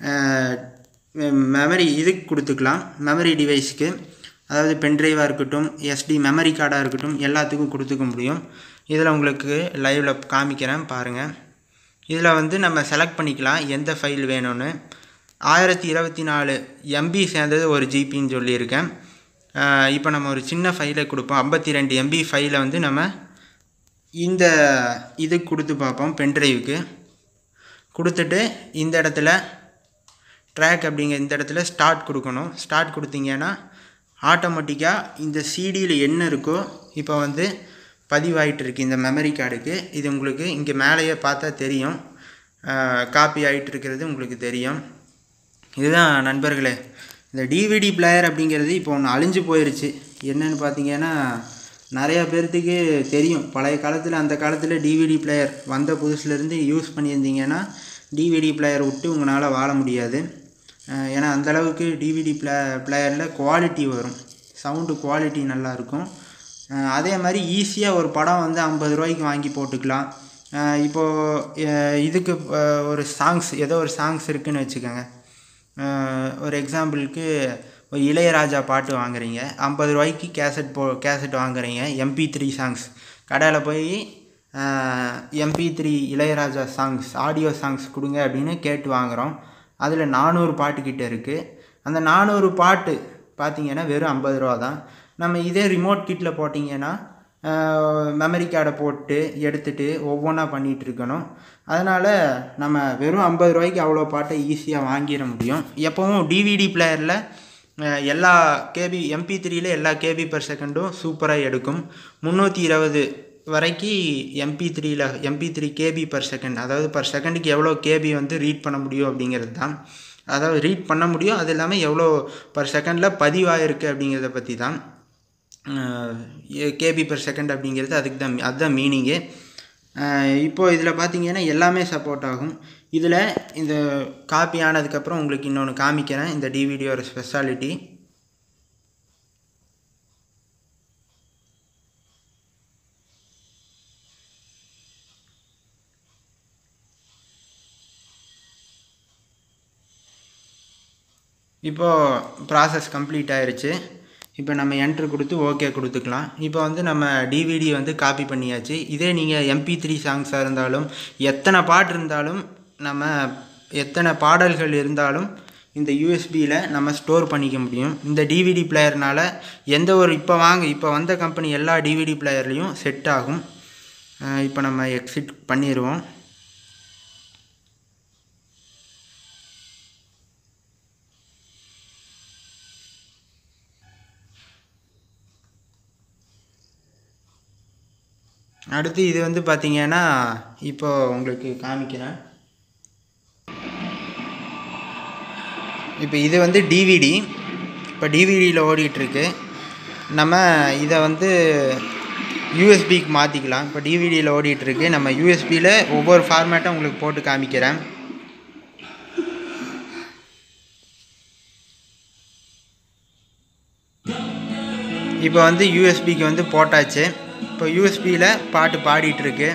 மெமரி இதுக்கு கொடுத்துக்கலாம் மெமரி டிவைஸ்க்கு அதாவது பென்ட்ரைவாக இருக்கட்டும் எஸ்டி மெமரி கார்டாக இருக்கட்டும் எல்லாத்துக்கும் கொடுத்துக்க முடியும் இதில் உங்களுக்கு லைவில் காமிக்கிறேன் பாருங்கள் இதில் வந்து நம்ம செலக்ட் பண்ணிக்கலாம் எந்த ஃபைல் வேணும்னு ஆயிரத்தி இருபத்தி நாலு எம்பி சேர்ந்தது ஒரு ஜிபின்னு சொல்லியிருக்கேன் இப்போ நம்ம ஒரு சின்ன ஃபைலை கொடுப்போம் ஐம்பத்தி ரெண்டு எம்பி ஃபைலை வந்து நம்ம இந்த இதுக்கு கொடுத்து பார்ப்போம் பென்ட்ரைவுக்கு கொடுத்துட்டு இந்த இடத்துல ட்ராக் அப்படிங்கிற இந்த இடத்துல ஸ்டார்ட் கொடுக்கணும் ஸ்டார்ட் கொடுத்தீங்கன்னா ஆட்டோமேட்டிக்காக இந்த சிடியில் என்ன இருக்கோ இப்போ வந்து பதிவாயிட்டு இருக்கு இந்த மெமரி கார்டுக்கு இது உங்களுக்கு இங்கே மேலேயே பார்த்தா தெரியும் காப்பி ஆகிட்டு இருக்கிறது உங்களுக்கு தெரியும் இதுதான் நண்பர்களே இந்த டிவிடி பிளேயர் அப்படிங்கிறது இப்போ ஒன்று அழிஞ்சு போயிடுச்சு என்னன்னு பார்த்தீங்கன்னா நிறையா பேர்த்துக்கு தெரியும் பழைய காலத்தில் அந்த காலத்தில் டிவிடி பிளேயர் வந்த புதுசுலேருந்து யூஸ் பண்ணியிருந்தீங்கன்னா டிவிடி பிளேயர் விட்டு உங்களால் வாழ முடியாது அஹ் ஏன்னா அந்தளவுக்கு டிவிடி பிளே பிளேயரில் குவாலிட்டி வரும் சவுண்டு குவாலிட்டி நல்லாயிருக்கும் அதே மாதிரி ஈஸியாக ஒரு படம் வந்து ஐம்பது ரூபாய்க்கு வாங்கி போட்டுக்கலாம் அஹ் இப்போது அஹ் இதுக்கு அஹ் ஒரு சாங்ஸ் ஏதோ ஒரு சாங்ஸ் இருக்குன்னு வச்சுக்கோங்க அஹ் ஒரு எக்ஸாம்பிளுக்கு ஒரு இளையராஜா பாட்டு வாங்குறீங்க ஐம்பது ரூபாய்க்கு கேசட் போ கேசட் வாங்குறீங்க எம்பி த்ரீ சாங்ஸ் கடையில் போய் MP three Ilaiyaraaja songs audio songs கொடுங்க அப்படின்னு கேட்டு வாங்குகிறோம் அதில் நானூறு பாட்டு கிட்ட இருக்குது அந்த நானூறு பாட்டு பார்த்தீங்கன்னா வெறும் ஐம்பது ரூபா தான் நம்ம இதே ரிமோட் கிட்டில் போட்டிங்கன்னா மெமரி கார்டை போட்டு எடுத்துகிட்டு ஒவ்வொன்றா பண்ணிகிட்டு இருக்கணும் அதனால் நம்ம வெறும் ஐம்பது ரூபாய்க்கு அவ்வளோ பாட்டை ஈஸியாக வாங்கிட முடியும் எப்போவும் டிவிடி பிளேயரில் எல்லா கேபி எம்பி த்ரீல எல்லா கேபி பர் செகண்டும் சூப்பராக எடுக்கும் முந்நூற்றி இருபது வரைக்கும் எம்பி த்ரீல MP three KB per second அதாவது பர் செகண்டுக்கு எவ்வளோ கேபி வந்து ரீட் பண்ண முடியும் அப்படிங்கிறது தான் அதாவது ரீட் பண்ண முடியும் அது இல்லாமல் எவ்வளோ பர் செகண்டில் பதிவாயிருக்கு அப்படிங்கிறத பற்றி தான் கேபி பர் செகண்ட் அப்படிங்கிறது அதுக்கு தான் அதுதான் மீனிங்கு இப்போது இதில் பார்த்தீங்கன்னா எல்லாமே சப்போர்ட் ஆகும் இதில் இந்த காப்பி ஆனதுக்கப்புறம் உங்களுக்கு இன்னொன்று காமிக்கிறேன் இந்த டிவிடியோட ஸ்பெஷாலிட்டி இப்போது ப்ராசஸ் கம்ப்ளீட் ஆயிருச்சு இப்போ நம்ம என்ட்ரு கொடுத்து ஓகே கொடுத்துக்கலாம் இப்போ வந்து நம்ம டிவிடி வந்து காப்பி பண்ணியாச்சு இதே நீங்கள் எம்பி த்ரீ சாங்ஸாக இருந்தாலும் எத்தனை பாட்டு இருந்தாலும் நம்ம எத்தனை பாடல்கள் இருந்தாலும் இந்த யூஎஸ்பியில் நம்ம ஸ்டோர் பண்ணிக்க முடியும் இந்த டிவிடி பிளேயர்னால் எந்த ஒரு இப்போ வாங்க இப்போ வந்த கம்பெனி எல்லா டிவிடி பிளேயர்லேயும் செட் ஆகும் இப்போ நம்ம எக்ஸிட் பண்ணிடுவோம் அடுத்து இது வந்து பார்த்திங்கன்னா இப்போ உங்களுக்கு காமிக்கிறேன் இப்போ இது வந்து டிவிடி இப்போ டிவிடியில் ஓடிட்டுருக்கு நம்ம இதை வந்து யூஎஸ்பிக்கு மாற்றிக்கலாம் இப்போ டிவிடியில் ஓடிட்டுருக்கு நம்ம யூஎஸ்பியில் ஒவ்வொரு ஃபார்மேட்டும் உங்களுக்கு போட்டு காமிக்கிறேன் இப்போ வந்து யூஎஸ்பிக்கு வந்து போட்டாச்சு இப்போ யூஎஸ்பியில் பாட்டு பாடிட்டுருக்கு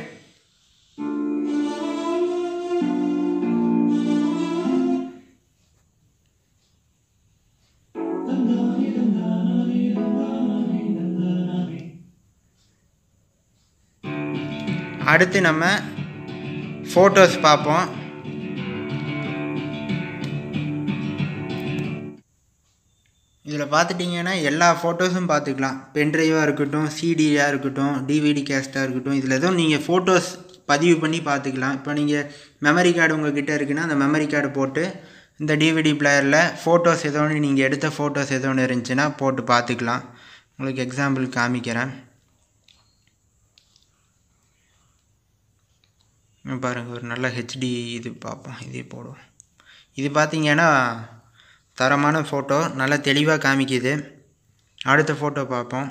அடுத்து நம்ம ஃபோட்டோஸ் பார்ப்போம் இதில் பார்த்துட்டிங்கன்னா எல்லா ஃபோட்டோஸும் பார்த்துக்கலாம் பென்ட்ரைவாக இருக்கட்டும் சிடியாக இருக்கட்டும் டிவிடி கேஸ்ட்டாக இருக்கட்டும் இதில் எதுவும் நீங்கள் ஃபோட்டோஸ் பதிவு பண்ணி பார்த்துக்கலாம் இப்போ நீங்கள் மெமரி கார்டு உங்கள் கிட்டே இருக்குன்னா அந்த மெமரி கார்டு போட்டு இந்த டிவிடி பிளேயரில் ஃபோட்டோஸ் ஏதோ ஒன்று நீங்கள் எடுத்த ஃபோட்டோஸ் ஏதோ ஒன்று இருந்துச்சுன்னா போட்டு பார்த்துக்கலாம் உங்களுக்கு எக்ஸாம்பிள் காமிக்கிறேன் பாருங்கள் ஒரு நல்ல ஹெச்டி இது பார்ப்போம் இதே போடுவோம் இது பார்த்தீங்கன்னா தரமான ஃபோட்டோ நல்லா தெளிவாக காமிக்குது அடுத்த ஃபோட்டோ பார்ப்போம்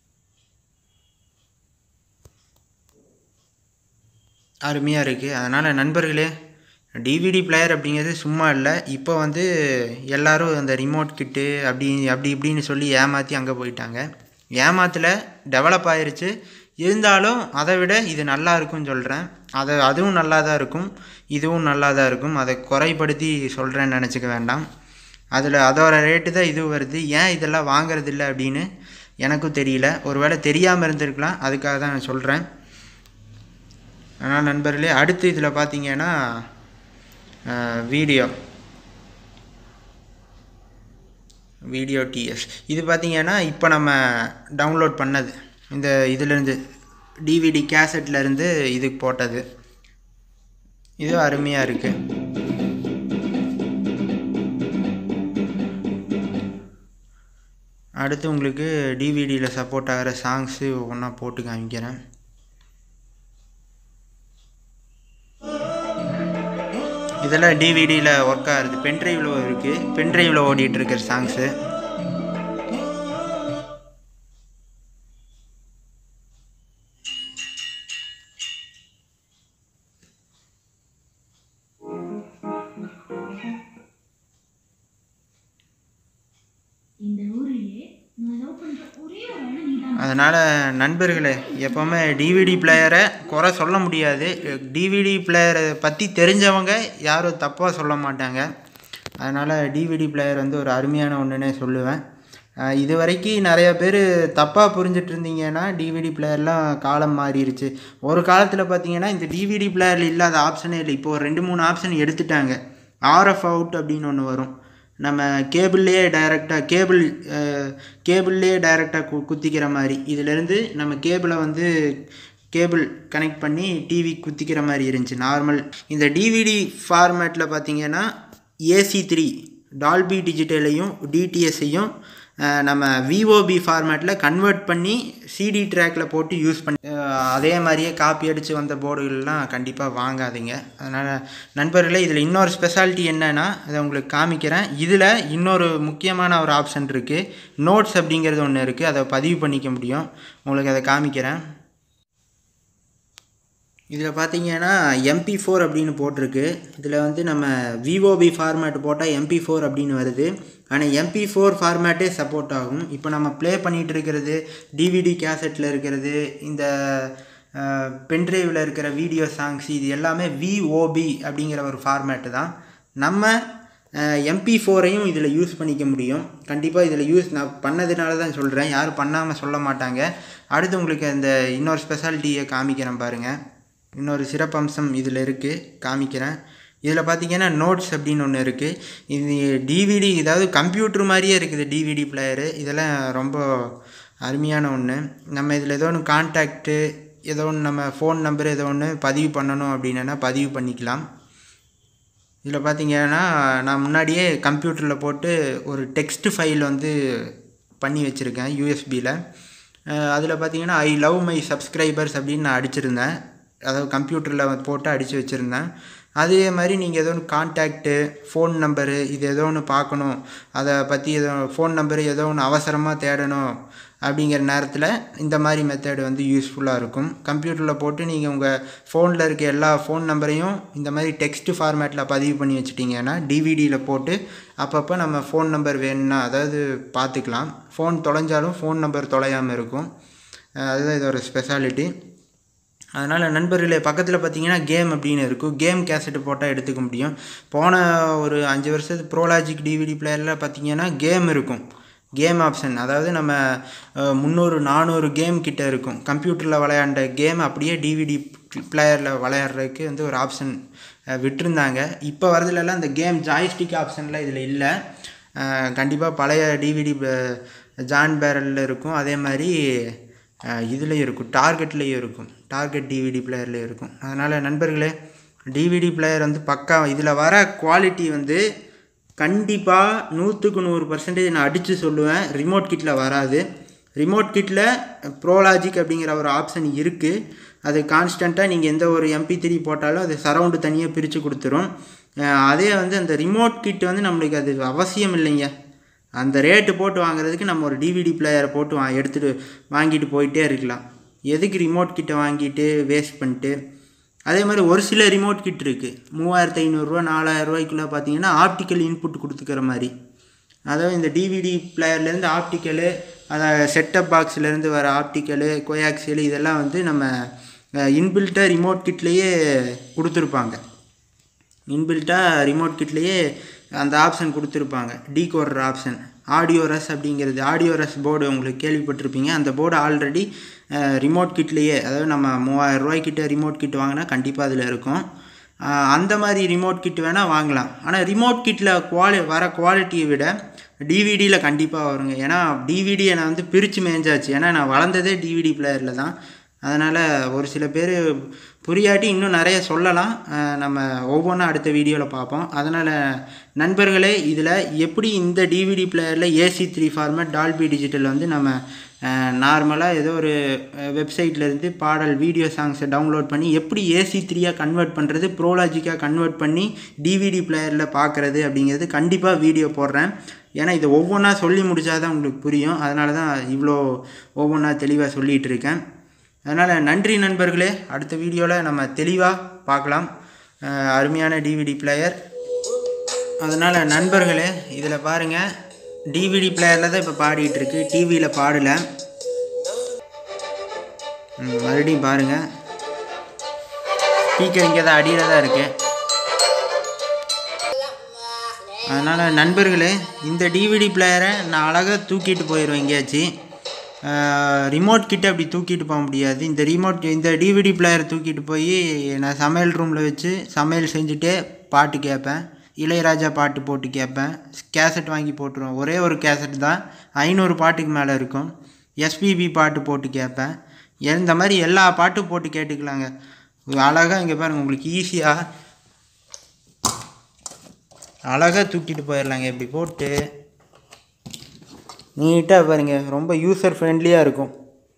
அருமையாக இருக்குது அதனால் நண்பர்களே டிவிடி பிளேயர் அப்படிங்கிறது சும்மா இல்லை இப்போ வந்து எல்லோரும் அந்த ரிமோட் கிட்டு அப்படி அப்படி இப்படின்னு சொல்லி ஏமாற்றி அங்கே போயிட்டாங்க ஏமாத்தில் டெவலப் ஆயிருச்சு இருந்தாலும் அதை விட இது நல்லா இருக்கும்னு சொல்கிறேன் அதை அதுவும் நல்லா தான் இருக்கும் இதுவும் நல்லா தான் இருக்கும் அதை குறைப்படுத்தி சொல்கிறேன்னு நினச்சிக்க வேண்டாம் அதில் அதோட ரேட்டு தான் இது வருது ஏன் இதெல்லாம் வாங்குறது இல்லை அப்படின்னு எனக்கும் தெரியல ஒருவேளை தெரியாமல் இருந்திருக்கலாம் அதுக்காக தான் நான் சொல்கிறேன் ஆனால் நண்பர்களே அடுத்து இதில் பார்த்தீங்கன்னா வீடியோ வீடியோ டிஎஸ் இது பார்த்தீங்கன்னா இப்போ நம்ம டவுன்லோட் பண்ணது இந்த இதிலேருந்து டிவிடி கேசட்லேருந்து இதுக்கு போட்டது இது அருமையாக இருக்குது அடுத்து உங்களுக்கு டிவிடியில் சப்போர்ட் ஆகிற சாங்ஸு ஒவ்வொன்றா போட்டு காமிக்கிறேன் இதெல்லாம் டிவிடியில் ஒர்க் ஆகுது பென்ட்ரைவில் இருக்குது பென்ட்ரைவில் ஓடிட்டு இருக்கிற சாங்ஸு இந்த ஊரிலே நான் லவ் பண்ற ஒரே ஒரு ஆளு நீதான் அதனால் நண்பர்களே எப்போவுமே டிவிடி பிளேயரை குறை சொல்ல முடியாது டிவிடி பிளேயரை பற்றி தெரிஞ்சவங்க யாரும் தப்பாக சொல்ல மாட்டாங்க அதனால் டிவிடி பிளேயர் வந்து ஒரு அருமையான ஒன்றுனே சொல்லுவேன் அஹ் இது வரைக்கும் நிறைய பேர் தப்பாக புரிஞ்சிட்டு இருந்தீங்கன்னா டிவிடி பிளேயர்லாம் காலம் மாறிடுச்சு ஒரு காலத்தில் பார்த்தீங்கன்னா இந்த டிவிடி பிளேயரில் இல்லாத ஆப்ஷனே இல்லை இப்போ ஒரு ரெண்டு மூணு ஆப்ஷன் எடுத்துட்டாங்க ஆர்எஃப் அவுட் அப்படின்னு ஒன்று வரும் நம்ம கேபிள்லேயே டைரெக்டாக கேபிள் கேபிள்லேயே டைரெக்டாக கு குத்திக்கிற மாதிரி இதிலேருந்து நம்ம கேபிளை வந்து கேபிள் கனெக்ட் பண்ணி டிவி குத்திக்கிற மாதிரி இருந்துச்சு நார்மல் இந்த டிவிடி ஃபார்மேட்டில் பார்த்தீங்கன்னா ஏசி த்ரீ டால்பி டிஜிட்டலையும் டிடிஎஸ்ஸையும் நம்ம விஓபி ஃபார்மேட்டில் கன்வெர்ட் பண்ணி சிடி ட்ராக்கில் போட்டு யூஸ் பண்ணி அஹ் அதே மாதிரியே காப்பி அடித்து வந்த போர்டுகள்லாம் கண்டிப்பாக வாங்காதீங்க அதனால் நண்பர்களே இதில் இன்னொரு ஸ்பெஷாலிட்டி என்னென்னா அதை உங்களுக்கு காமிக்கிறேன் இதில் இன்னொரு முக்கியமான ஒரு ஆப்ஷன் இருக்குது நோட்ஸ் அப்படிங்கிறது ஒன்று இருக்குது அதை பதிவு பண்ணிக்க முடியும் உங்களுக்கு அதை காமிக்கிறேன் இதில் பார்த்தீங்கன்னா எம்பி ஃபோர் அப்படின்னு போட்டிருக்கு இதில் வந்து நம்ம விஓபி ஃபார்மேட் போட்டால் எம்பி ஃபோர் அப்படின்னு வருது ஆனால் எம்பி ஃபோர் ஃபார்மேட்டே சப்போர்ட் ஆகும் இப்போ நம்ம ப்ளே பண்ணிகிட்டு இருக்கிறது டிவிடி கேசட்டில் இருக்கிறது இந்த பென்ட்ரைவில் இருக்கிற வீடியோ சாங்ஸ் இது எல்லாமே விஓபி அப்படிங்கிற ஒரு ஃபார்மேட்டு தான் நம்ம எம்பி ஃபோரையும் இதில் யூஸ் பண்ணிக்க முடியும் கண்டிப்பாக இதில் யூஸ் நான் பண்ணதுனால தான் சொல்கிறேன் யாரும் பண்ணாமல் சொல்ல மாட்டாங்க அடுத்து உங்களுக்கு அந்த இன்னொரு ஸ்பெஷாலிட்டியை காமிக்கிறேன் பாருங்கள் இன்னொரு சிறப்பம்சம் இதில் இருக்குது காமிக்கிறேன் இதில் பார்த்தீங்கன்னா நோட்ஸ் அப்படின்னு ஒன்று இருக்குது இது டிவிடி அதாவது கம்ப்யூட்டர் மாதிரியே இருக்குது டிவிடி பிளேயரு இதெல்லாம் ரொம்ப அருமையான ஒன்று நம்ம இதில் ஏதோ ஒன்று கான்டாக்ட்டு ஏதோ ஒன்று நம்ம ஃபோன் நம்பர் ஏதோ ஒன்று பதிவு பண்ணணும் அப்படின்னா பதிவு பண்ணிக்கலாம் இதில் பார்த்தீங்கன்னா நான் முன்னாடியே கம்ப்யூட்டரில் போட்டு ஒரு டெக்ஸ்ட் ஃபைல் வந்து பண்ணி வச்சுருக்கேன் யூஎஸ்பியில் அதில் பார்த்தீங்கன்னா ஐ லவ் மை சப்ஸ்கிரைபர்ஸ் அப்படின்னு நான் அடிச்சிருந்தேன் அதாவது கம்ப்யூட்டரில் போட்டு அடித்து வச்சுருந்தேன் அதே மாதிரி நீங்கள் ஏதோ ஒன்று கான்டாக்ட்டு ஃபோன் நம்பரு இது ஏதோ ஒன்று பார்க்கணும் அதை பற்றி ஏதோ ஃபோன் நம்பரு ஏதோ ஒன்று அவசரமாக தேடணும் அப்படிங்கிற நேரத்தில் இந்த மாதிரி மெத்தட் வந்து யூஸ்ஃபுல்லாக இருக்கும் கம்ப்யூட்டரில் போட்டு நீங்கள் உங்கள் ஃபோனில் இருக்க எல்லா ஃபோன் நம்பரையும் இந்த மாதிரி டெக்ஸ்ட் ஃபார்மேட்டில் பதிவு பண்ணி வச்சிட்டிங்கன்னா டிவிடியில் போட்டு அப்பப்போ நம்ம ஃபோன் நம்பர் வேணும்னா அதாவது பார்த்துக்கலாம் ஃபோன் தொலைஞ்சாலும் ஃபோன் நம்பர் தொலையாமல் இருக்கும் அதுதான் இதோட ஸ்பெஷாலிட்டி அதனால் நண்பர்களே பக்கத்தில் பார்த்தீங்கன்னா கேம் அப்படின்னு இருக்கும் கேம் கேசட்டு போட்டால் எடுத்துக்க முடியும் போன ஒரு அஞ்சு வருஷத்து ப்ரோலாஜிக் டிவிடி பிளேயரில் பார்த்தீங்கன்னா கேம் இருக்கும் கேம் ஆப்ஷன் அதாவது நம்ம முந்நூறு நானூறு கேம் கிட்ட இருக்கும் கம்ப்யூட்டரில் விளையாண்ட கேம் அப்படியே டிவிடி பிளேயரில் விளையாடுறதுக்கு வந்து ஒரு ஆப்ஷன் விட்டுருந்தாங்க இப்போ வரதுலலாம் இந்த கேம் ஜாய்ஸ்டிக் ஆப்ஷனில் இதில் இல்லை கண்டிப்பாக பழைய டிவிடி ஜான் பேரலில் இருக்கும் அதே மாதிரி இதுலேயும் இருக்கும் டார்கெட்லேயும் இருக்கும் டார்கெட் டிவிடி பிளேயர்லேயும் இருக்கும் அதனால் நண்பர்களே டிவிடி பிளேயர் வந்து பக்கா இதில் வர குவாலிட்டி வந்து கண்டிப்பாக நூற்றுக்கு நூறு பர்சன்டேஜ் நான் அடித்து சொல்லுவேன் ரிமோட் கிட்டில் வராது ரிமோட் கிட்டில் ப்ரோலாஜிக் அப்படிங்கிற ஒரு ஆப்ஷன் இருக்குது அது கான்ஸ்டண்ட்டாக நீங்கள் எந்த ஒரு எம்பி த்ரீ போட்டாலும் அது சரவுண்டு தனியாக பிரித்து கொடுத்துரும் அதே வந்து அந்த ரிமோட் கிட் வந்து நம்மளுக்கு அது அவசியம் இல்லைங்க அந்த ரேட்டு போட்டு வாங்குறதுக்கு நம்ம ஒரு டிவிடி பிளேயரை போட்டு வா எடுத்துகிட்டு வாங்கிட்டு போயிட்டே இருக்கலாம் எதுக்கு ரிமோட் கிட்டை வாங்கிட்டு வேஸ்ட் பண்ணிட்டு அதே மாதிரி ஒரு சில ரிமோட் கிட் இருக்குது மூவாயிரத்து ஐநூறுரூவா நாலாயிரரூவாய்க்குள்ளே பார்த்தீங்கன்னா ஆப்டிக்கல் இன்புட் கொடுத்துக்கிற மாதிரி அதாவது இந்த டிவிடி பிளேயர்லேருந்து ஆப்டிக்கலு அதை செட்டப் பாக்ஸ்லேருந்து வர ஆப்டிக்கலு கோயாக்சியல் இதெல்லாம் வந்து நம்ம இன்பில்ட்டாக ரிமோட் கிட்லேயே கொடுத்துருப்பாங்க இன்பில்ட்டாக ரிமோட் கிட்லேயே அந்த ஆப்ஷன் கொடுத்துருப்பாங்க டீகோடர் ஆப்ஷன் ஆடியோ ரஸ் அப்படிங்கிறது ஆடியோ ரஸ் போர்டு உங்களுக்கு கேள்விப்பட்டிருப்பீங்க அந்த போர்டு ஆல்ரெடி ரிமோட் கிட்லேயே அதாவது நம்ம மூவாயிரம் ரூபாய்க்கிட்ட ரிமோட் கிட் வாங்கினா கண்டிப்பாக அதில் இருக்கும் அந்த மாதிரி ரிமோட் கிட் வேணால் வாங்கலாம் ஆனால் ரிமோட் கிட்டில் குவாலி வர குவாலிட்டியை விட டிவிடியில் கண்டிப்பாக வருங்க ஏன்னா டிவிடியை நான் வந்து பிரித்து மேய்ஞ்சாச்சு ஏன்னா நான் வளர்ந்ததே டிவிடி பிளேயரில் தான் அதனால் ஒரு சில பேர் புரியாட்டி இன்னும் நிறைய சொல்லலாம் நம்ம ஒவ்வொன்றா அடுத்த வீடியோவில் பார்ப்போம் அதனால் நண்பர்களே இதில் எப்படி இந்த டிவிடி பிளேயரில் AC three format Dolby digital வந்து நம்ம நார்மலாக ஏதோ ஒரு வெப்சைட்லேருந்து பாடல் வீடியோ சாங்ஸை டவுன்லோட் பண்ணி எப்படி ஏசி த்ரீயாக கன்வெர்ட் பண்ணுறது ப்ரோலாஜிக்காக கன்வெர்ட் பண்ணி டிவிடி பிளேயரில் பார்க்குறது அப்படிங்கிறது கண்டிப்பாக வீடியோ போடுறேன் ஏன்னா இது ஒவ்வொன்றா சொல்லி முடித்தாதான் உங்களுக்கு புரியும் அதனால தான் இவ்வளோ ஒவ்வொன்றா தெளிவாக சொல்லிகிட்டு இருக்கேன் அதனால் நன்றி நண்பர்களே அடுத்த வீடியோவில் நம்ம தெளிவாக பார்க்கலாம் அருமையான டிவிடி பிளேயர் அதனால் நண்பர்களே இதில் பாருங்கள் டிவிடி பிளேயரில் தான் இப்போ பாடிட்டு இருக்கு டிவியில் பாடலை மறுபடியும் பாருங்கள் ஸ்பீக்கர் இங்கே தான் அடியில் தான் இருக்குது அதனால் நண்பர்களே இந்த டிவிடி பிளேயரை நான் அழகாக தூக்கிட்டு போயிடுவேன் எங்கேயாச்சும் ரிமோட் கிட்ட அப்படி தூக்கிட்டு போக முடியாது இந்த ரிமோட் இந்த டிவிடி பிளேயரை தூக்கிட்டு போய் நான் சமையல் ரூமில் வச்சு சமையல் செஞ்சுட்டே பாட்டு கேட்பேன் இளையராஜா பாட்டு போட்டு கேட்பேன் கேசட் வாங்கி போட்டுருவேன் ஒரே ஒரு கேசட் தான் ஐநூறு பாட்டுக்கு மேலே இருக்கும் எஸ்பிபி பாட்டு போட்டு கேட்பேன் இந்த மாதிரி எல்லா பாட்டும் போட்டு கேட்டுக்கலாங்க அழகாக இங்கே பாருங்கள் உங்களுக்கு ஈஸியாக அழகாக தூக்கிட்டு போயிடலாங்க இப்படி போட்டு நீட்டாக பாருங்க ரொம்ப யூசர் ஃப்ரெண்ட்லியாக இருக்கும்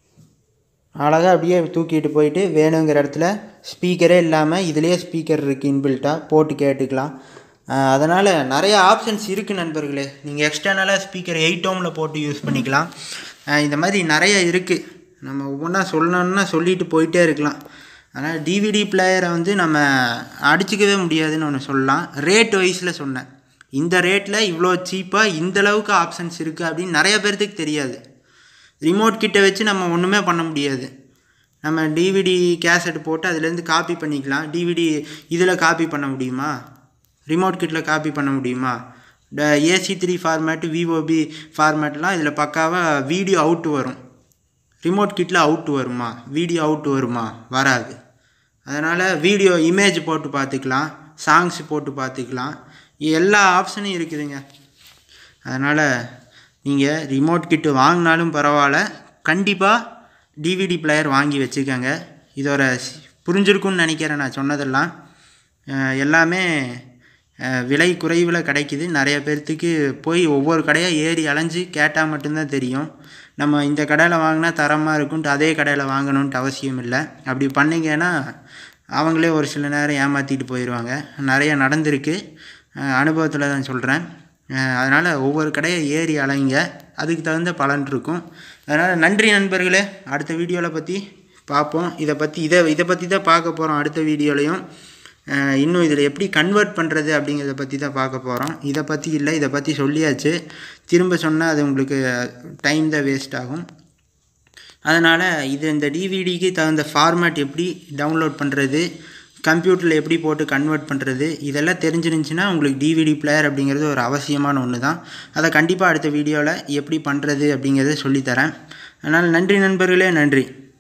அழகாக அப்படியே தூக்கிட்டு போயிட்டு வேணுங்கிற இடத்துல ஸ்பீக்கரே இல்லாமல் இதுலேயே ஸ்பீக்கர் இருக்குது இன்பில்ட்டாக போட்டு கேட்டுக்கலாம் அதனால் நிறைய ஆப்ஷன்ஸ் இருக்குது நண்பர்களே நீங்கள் எக்ஸ்டர்னலாக ஸ்பீக்கர் எயிட் ஓமில் போட்டு யூஸ் பண்ணிக்கலாம் அஹ் இந்த மாதிரி நிறைய இருக்குது நம்ம ஒவ்வொன்றா சொல்லணுன்னா சொல்லிட்டு போயிட்டே இருக்கலாம் அதனால் டிவிடி பிளேயரை வந்து நம்ம அடிச்சுக்கவே முடியாதுன்னு ஒன்று சொல்லலாம் ரேட் வைஸில் சொன்னேன் இந்த ரேட்டில் இவ்வளோ சீப்பாக இந்த அளவுக்கு ஆப்ஷன்ஸ் இருக்குது அப்படின்னு நிறைய பேர்த்துக்கு தெரியாது ரிமோட் கிட்ட வச்சு நம்ம ஒன்றுமே பண்ண முடியாது நம்ம டிவிடி கேசட் போட்டு அதுலேருந்து காப்பி பண்ணிக்கலாம் டிவிடி இதில் காப்பி பண்ண முடியுமா ரிமோட் கிட்டில் காப்பி பண்ண முடியுமா ஏசி த்ரீ ஃபார்மேட்டு விஓபி ஃபார்மேட்லாம் இதில் பக்காவாக வீடியோ அவுட் வரும் ரிமோட் கிட்டில் அவுட் வருமா வீடியோ அவுட் வருமா வராது அதனால் வீடியோ இமேஜ் போட்டு பார்த்துக்கலாம் சாங்ஸ் போட்டு பார்த்துக்கலாம் எல்லா ஆப்ஷனும் இருக்குதுங்க அதனால் நீங்கள் ரிமோட் கிட்டு வாங்கினாலும் பரவாயில்ல கண்டிப்பாக டிவிடி பிளேயர் வாங்கி வச்சுக்கோங்க இதோட ஸ்- புரிஞ்சிருக்கும்னு நினைக்கிறேன் நான் சொன்னதெல்லாம் அஹ் எல்லாமே அஹ் விலை குறைவில் கிடைக்குது நிறைய பேர்த்துக்கு போய் ஒவ்வொரு கடையாக ஏறி அலைஞ்சு கேட்டால் மட்டும்தான் தெரியும் நம்ம இந்த கடையில் வாங்கினா தரமாக இருக்குன்ட்டு அதே கடையில் வாங்கணுன்ட்டு அவசியம் இல்லை அப்படி பண்ணீங்கன்னா அவங்களே ஒரு சில நேரம் ஏமாற்றிட்டு போயிடுவாங்க நிறைய நடந்திருக்கு அனுபவத்தில் தான் சொல்கிறேன் அதனால் ஒவ்வொரு கடையை ஏறி அலைங்க அதுக்கு தகுந்த பலன் இருக்கும் அதனால் நன்றி நண்பர்களே அடுத்த வீடியோவில் பற்றி பார்ப்போம் இதை பற்றி இதை இதை பற்றி தான் பார்க்க போகிறோம் அடுத்த வீடியோலையும் அஹ் இன்னும் இதில் எப்படி கன்வெர்ட் பண்ணுறது அப்படிங்கிறத பற்றி தான் பார்க்க போகிறோம் இதை பற்றி இல்லை இதை பற்றி சொல்லியாச்சு திரும்ப சொன்னால் அது உங்களுக்கு டைம் தான் வேஸ்ட் ஆகும் அதனால் இது இந்த டிவிடிக்கு தகுந்த ஃபார்மேட் எப்படி டவுன்லோட் பண்ணுறது கம்ப்யூட்டரில் எப்படி போட்டு கன்வெர்ட் பண்ணுறது இதெல்லாம் தெரிஞ்சிருந்துச்சுன்னா உங்களுக்கு டிவிடி பிளேயர் அப்படிங்கிறது ஒரு அவசியமான ஒன்று தான் அதை கண்டிப்பாக அடுத்த வீடியோவில் எப்படி பண்ணுறது அப்படிங்கிறத சொல்லித்தரேன் அதனால் நன்றி நண்பர்களே நன்றி